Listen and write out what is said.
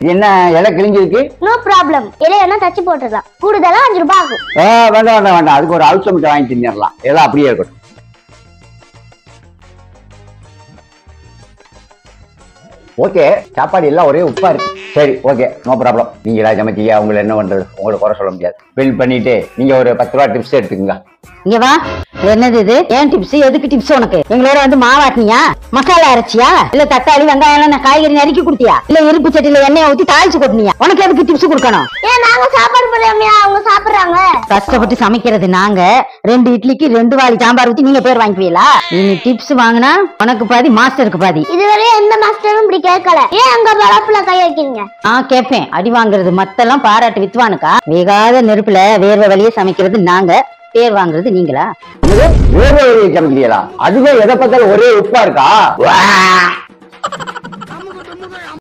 இது என்ன இலை கிழிஞ்சிருக்கு நோ ப்ராப்ளம் இலை வேணா தச்சு போட்டுடலாம் கூடுதலா அஞ்சு ரூபாய் ஆகும் ஆ வேண்டாம் வேண்டாம் வேண்டாம் அதுக்கு ஒரு அவுச்ச முட்டை வாங்கி தின்னிடலாம் எல்லாம் அப்படியே இருக்கட்டும் ஓகே சாப்பாடு எல்லாம் ஒரே உப்பா இருக்கு சரி ஓகே நோ ப்ராப்ளம் நீங்களா சமைச்சியா உங்களை என்ன பண்றது உங்களை குறை சொல்ல முடியாது பில் பண்ணிட்டு நீங்க ஒரு பத்து ரூபா டிப்ஸ் எடுத்துக்கங்க இங்க வா என்னது இது ஏன் டிப்ஸ் எதுக்கு டிப்ஸ் உனக்கு எங்களோட வந்து மாவாட்டினியா மசாலா அரைச்சியா இல்ல தக்காளி வெங்காயம் எல்லாம் நான் காய்கறி நறுக்கி கொடுத்தியா இல்ல இருப்பு சட்டியில எண்ணெய் ஊத்தி தாளிச்சு கொட்டினியா உனக்கு எதுக்கு டிப்ஸ் கொடுக்கணும் ஏன் நாங்க சாப்பாடு போடாமையா அவங்க சாப்பிடுறாங்க கஷ்டப்பட்டு சமைக்கிறது நாங்க ரெண்டு இட்லிக்கு ரெண்டு வாளி சாம்பார் ஊத்தி நீங்க பேர் வாங்கிக்குவீங்களா நீ டிப்ஸ் வாங்கினா உனக்கு பாதி மாஸ்டருக்கு பாதி இதுவரை எந்த மாஸ்டரும் இப்படி கேட்கல ஏன் அங்க பழப்புல கை வைக்கிறீங்க நான் கேட்பேன் அடி வாங்குறது மத்தெல்லாம் பாராட்டு வித்துவானுக்கா வேகாத நெருப்புல வேர்வை வழியே சமைக்கிறது நாங்க பேர் வாங்குறது நீங்களா வேறு வழியை சமைக்கிறீங்களா அதுவே எதை பார்த்தாலும் ஒரே உப்பா இருக்கா